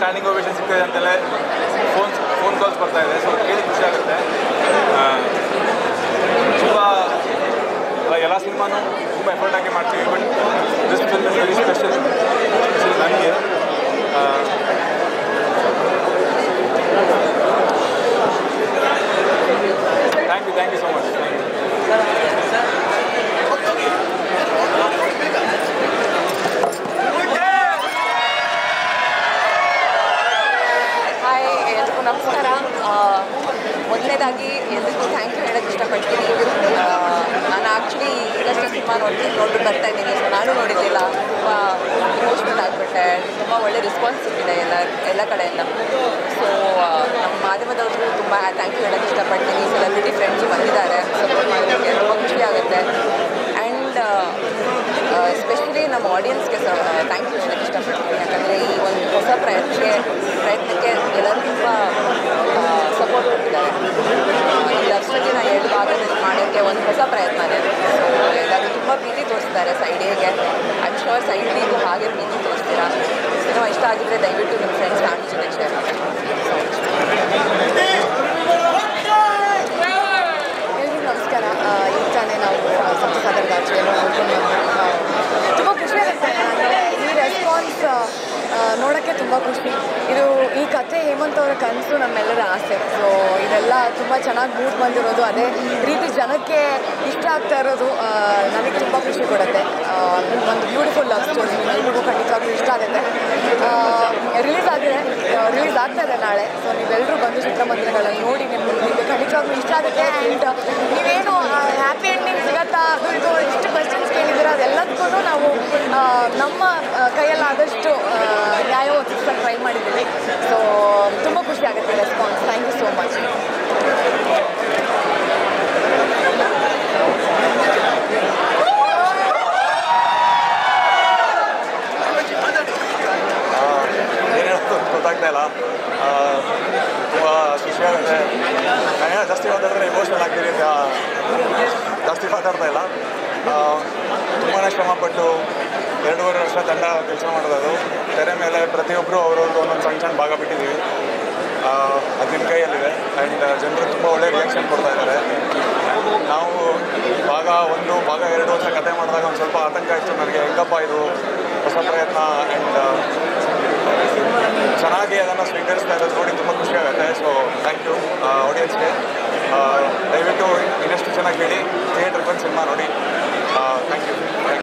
Standing ovation ಸಿಗ್ತದೆ ಅಂತೆಲ್ಲ phone phone calls ಬರ್ತಾ ಇದೆ ಸೊ ಕೇಳಿ ಖುಷಿ ಆಗುತ್ತೆ ತುಂಬ ಎಲ್ಲ ಸಿನಿಮಾನು ತುಂಬ ಎಫರ್ಟ್ ಆಗಿ ಮಾಡ್ತೀವಿ but this film is very special ನನಗೆ thank you thank you so much thank you hi ಎಲ್ರಿಗೂ ನಮಸ್ಕಾರ ಆ, ಮೊದಲನೇದಾಗಿ ಎಲ್ರಿಗೂ ಥ್ಯಾಂಕ್ ಯು ಹೇಳೋಕ್ಕೆ ಇಷ್ಟಪಡ್ತೀನಿ ಆ, ನಾನು ಆ್ಯಕ್ಚುಲಿ ಈಗಷ್ಟೇ ಸಿನಿಮಾ ನೋಡಿ ನೋಡ್ಬಿಟ್ಟು ಬರ್ತಾ ಇದ್ದೀನಿ ಸೊ ನಾನು ನೋಡಿರಲಿಲ್ಲ ತುಂಬ ಇಮೋಷ್ನಲ್ ಆಗಿಬಿಟ್ಟೆ ತುಂಬ ಒಳ್ಳೆ ರೆಸ್ಪಾನ್ಸ್ ಸಿಕ್ಕಿದೆ ಎಲ್ಲ ಎಲ್ಲ ಕಡೆಯಿಂದ ಸೊ ನಮ್ಮ ಮಾಧ್ಯಮದವ್ರಿಗೂ ತುಂಬ ಥ್ಯಾಂಕ್ ಯು ಹೇಳೋಕ್ಕೆ ಇಷ್ಟಪಡ್ತೀನಿ ಸೆಲೆಬ್ರಿಟಿ ಫ್ರೆಂಡ್ಸು ಬಂದಿದ್ದಾರೆ ಸಪೋರ್ಟ್ ಮಾಡೋದಕ್ಕೆ ತುಂಬ ಖುಷಿ ಆಗುತ್ತೆ ಆ್ಯಂಡ್ ಎಸ್ಪೆಷಲಿ ನಮ್ಮ ಆಡಿಯನ್ಸ್ಗೆ ಸ ಥ್ಯಾಂಕ್ ಯು ಹೇಳೋಕ್ಕೆ ಇಷ್ಟಪಡ್ತೀನಿ ಯಾಕಂದರೆ ಈ ಒಂದು ಹೊಸ ಪ್ರಯತ್ನಕ್ಕೆ ಪ್ರಯತ್ನಕ್ಕೆ ಎಲ್ಲರೂ ತುಂಬ ಸಪೋರ್ಟ್ ಕೊಟ್ಟಿದ್ದಾರೆ ಈ ಅಷ್ಟೊತ್ತಿನ ಎರಡು ಭಾಗದಲ್ಲಿ ಮಾಡೋಕ್ಕೆ ಒಂದು ಹೊಸ ಪ್ರಯತ್ನ ಇದೆ ಸೊ ಎಲ್ಲರೂ ತುಂಬ ಪ್ರೀತಿ ತೋರಿಸ್ತಾರೆ ಸೈಡಿಗೆ ಐ ಶೋರ್ ಸೈಡಿಗೂ ಹಾಗೆ ಪ್ರೀತಿ ತೋರಿಸ್ತೀರಾ ಸಿನಿಮಾ ಇಷ್ಟ ಆಗಿದ್ರೆ ದಯವಿಟ್ಟು ನಿಮ್ಮ ಫ್ರೆಂಡ್ಸ್ ಫ್ಯಾಮಿಲಿ ಜೊತೆ ಶೇರ್ ಮಾಡಿ ಎಲ್ರಿಗೂ ನಮಸ್ಕಾರ ಆ, ಈಗ ತಾನೇ ನಾವು ಸಪ್ತಸಾಗರದ ಆಚೆಯನ್ನು ನೋಡ್ಕೊಂಡು ಬಂದ್ವಿ. ತುಂಬ ಖುಷಿ ಆಗುತ್ತೆ ಅಂದರೆ ಈ ರೆಸ್ಪಾನ್ಸ್ ನೋಡೋಕ್ಕೆ ತುಂಬ ಖುಷಿ ಇದು ಈ ಕತೆ ಹೇಮಂತ್ ಅವರ ಕನಸು ನಮ್ಮೆಲ್ಲರ ಆಸೆ ಸೊ ಇದೆಲ್ಲ ತುಂಬ ಚೆನ್ನಾಗಿ ಮೂಡ್ ಬಂದಿರೋದು ಅದೇ ರೀತಿ ಜನಕ್ಕೆ ಇಷ್ಟ ಆಗ್ತಾ ಇರೋದು ಆ, ನನಗೆ ತುಂಬ ಖುಷಿ ಕೊಡುತ್ತೆ ಆ, ಒಂದು ಬ್ಯೂಟಿಫುಲ್ ಲವ್ ಸ್ಟೋರಿ ಎಲ್ರಿಗೂ ಖಂಡಿತವಾಗ್ಲೂ ಇಷ್ಟ ಆಗುತ್ತೆ ರಿಲೀಸ್ ಆಗಿದೆ ರಿಲೀಸ್ ಆಗ್ತಾ ಇದೆ ನಾಳೆ ಸೊ ನೀವೆಲ್ಲರೂ ಬಂದು ಚಿತ್ರಮಂದಿರಗಳಲ್ಲಿ ನೋಡಿ ನಿಮ್ಗೆ ನಿಮಗೆ ಖಂಡಿತವಾಗ್ಲೂ ಇಷ್ಟ ಆಗುತ್ತೆ ಆ್ಯಂಡ್ ನೀವೇನು ಹ್ಯಾಪಿ ಎಂಡಿಂಗ್ ಸಿಗತ್ತಾ ಅದು ಇದು ಇಷ್ಟು ಕ್ವಶನ್ಸ್ ಕೇಳಿದ್ದೀರ ಅದೆಲ್ಲದಕ್ಕೂ ನಾವು ಆ, ನಮ್ಮ ಆ, ಕೈಯಲ್ಲಾದಷ್ಟು ಆ, ನ್ಯಾಯ ಒದಗಿಸಲು ಟ್ರೈ ಮಾಡಿದ್ದೀವಿ ಸೊ ತುಂಬ ಖುಷಿ ಆಗುತ್ತೆ response thank you so much ಏನು ಹೇಳೋದು ಅಂತ ಗೊತ್ತಾಗ್ತಾ ಇಲ್ಲ ತುಂಬ ಖುಷಿಯಾಗುತ್ತೆ ನಾನು ಜಾಸ್ತಿ ಮಾತಾಡಿದ್ರೆ ಇಮೋಷ್ನಲ್ ಆಗ್ತೀರಿ ಅಂತ ಜಾಸ್ತಿ ಮಾತಾಡ್ತಾ ಇಲ್ಲ ತುಂಬಾ ಶ್ರಮಪಟ್ಟು ಎರಡೂವರೆ ವರ್ಷ ತಂಡ ಕೆಲಸ ಮಾಡೋದು ತೆರೆ ಮೇಲೆ ಪ್ರತಿಯೊಬ್ಬರು ಅವ್ರವ್ರದ್ದು ಒಂದೊಂದು ಸಣ್ಣ ಸಣ್ಣ ಭಾಗ ಬಿಟ್ಟಿದ್ದೀವಿ ಆ, ಅದು ನಿಮ್ಮ ಕೈಯಲ್ಲಿದೆ ಆ್ಯಂಡ್ ಜನರು ತುಂಬ ಒಳ್ಳೆ ರಿಯಾಕ್ಷನ್ ಕೊಡ್ತಾ ಇದ್ದಾರೆ ನಾವು ಭಾಗ ಒಂದು ಭಾಗ ಎರಡು ವರ್ಷ ಕತೆ ಮಾಡಿದಾಗ ಒಂದು ಸ್ವಲ್ಪ ಆತಂಕ ಇತ್ತು ನನಗೆ ಹೆಂಗಪ್ಪ ಇದು ಹೊಸ ಪ್ರಯತ್ನ ಆ್ಯಂಡ್ ಚೆನ್ನಾಗಿ ಅದನ್ನು ಸ್ವೀಕರಿಸ್ತಾ ಇರೋದು ನೋಡಿ ತುಂಬ ಖುಷಿ ಆಗುತ್ತೆ ಸೊ ಥ್ಯಾಂಕ್ ಯು ಆಡಿಯನ್ಸ್ಗೆ ದಯವಿಟ್ಟು ಇನ್ನಷ್ಟು ಚೆನ್ನಾಗಿ ಹೇಳಿ ಥಿಯೇಟ್ರ್ ಬಂದು ಸಿನಿಮಾ ನೋಡಿ ಥ್ಯಾಂಕ್ ಯು